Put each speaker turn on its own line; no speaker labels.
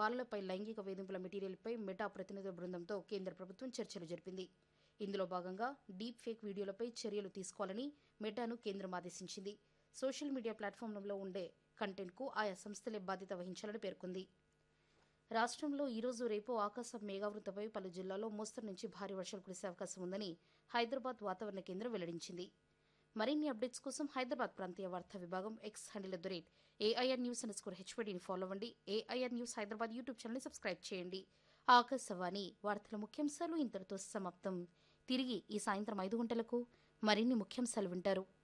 బాలలపై లైంగిక వేధింపుల మెటీరియల్పై మెటా ప్రతినిధుల బృందంతో కేంద్ర ప్రభుత్వం చర్చలు జరిపింది ఇందులో భాగంగా డీప్ ఫేక్ వీడియోలపై చర్యలు తీసుకోవాలని మెటాను కేంద్రం ఆదేశించింది సోషల్ మీడియా ప్లాట్ఫామ్లలో ఉండే కంటెంట్కు ఆయా సంస్థలే బాధ్యత వహించాలని పేర్కొంది రాష్ట్రంలో ఈరోజు రేపు ఆకాశం మేఘావృతపై పలు జిల్లాల్లో మోస్తరు నుంచి భారీ వర్షాలు కురిసే అవకాశం ఉందని హైదరాబాద్ వాతావరణ కేంద్రం వెల్లడించింది మరిన్ని అప్డేట్స్ కోసం హైదరాబాద్ ప్రాంతీయ వార్తా విభాగం X handle at the rate AIR news under score హెచ్పీడీని ఫాలో అవ్వండి ఏఐఆర్ న్యూస్ హైదరాబాద్ యూట్యూబ్ ఛానల్ని సబ్స్క్రైబ్ చేయండి ఆకాశవాణి వార్తల ముఖ్యాంశాలు ఇంతటితో సమాప్తం తిరిగి ఈ సాయంత్రం ఐదు గంటలకు మరిన్ని ముఖ్యాంశాలు వింటారు